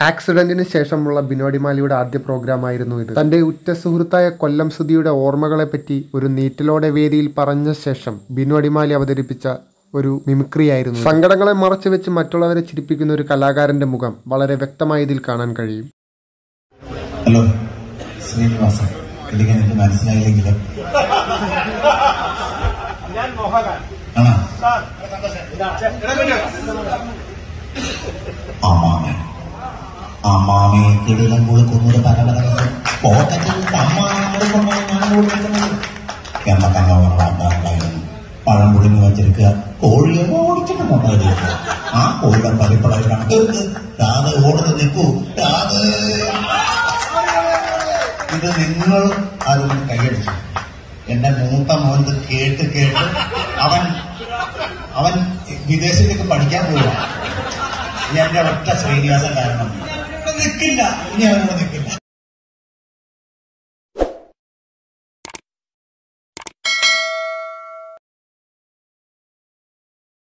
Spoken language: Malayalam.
ആക്സിഡന്റിന് ശേഷമുള്ള ബിനോഡിമാലിയുടെ ആദ്യ പ്രോഗ്രാമായിരുന്നു ഇത് തന്റെ ഉറ്റ സുഹൃത്തായ കൊല്ലം സുധിയുടെ ഓർമ്മകളെപ്പറ്റി ഒരു നീറ്റിലോടെ വേദിയിൽ പറഞ്ഞ ശേഷം ബിനോഡിമാലി അവതരിപ്പിച്ച ഒരു മിമിക്രിയായിരുന്നു സങ്കടങ്ങളെ മറച്ചു വെച്ച് മറ്റുള്ളവരെ ചിരിപ്പിക്കുന്ന ഒരു കലാകാരന്റെ മുഖം വളരെ വ്യക്തമായി ഇതിൽ കാണാൻ കഴിയും ഹലോ ശ്രീനിവാസൻ ഇല്ലെങ്കിൽ എനിക്ക് മനസ്സിലായില്ലെങ്കിലും ആണോ അമ്മാമേ അമ്മാമേ കിടിലം കൊടുക്കുന്നൊരു പല പല പോക്കറ്റിൽ അമ്മാമോട് കൊണ്ടുവന്ന് എമ്മക്കന്നെ ഓർമ്മണ്ടായിരുന്നു പഴം പുഴുങ്ങി വെച്ചിരിക്കുക കോഴിയെ ഓടിച്ചിട്ട് കൊണ്ടുവരിക ആ കോഴിയുടെ പരിപ്പടയിൽ കണക്ക് രാത് ഓടുന്ന് നിൽക്കൂ രാത് ഇത് നിങ്ങൾ ആരും കൈയടിച്ചു എന്റെ മൂത്ത മോൻ ഇത് കേട്ട് കേട്ട് അവൻ അവൻ വിദേശത്തേക്ക് പഠിക്കാൻ പോവുക എന്റെ ഒറ്റ ശ്രീനിവാസൻ കാരണം ഇവിടെ നിൽക്കില്ല ഇനി അവനോട് നിൽക്കില്ല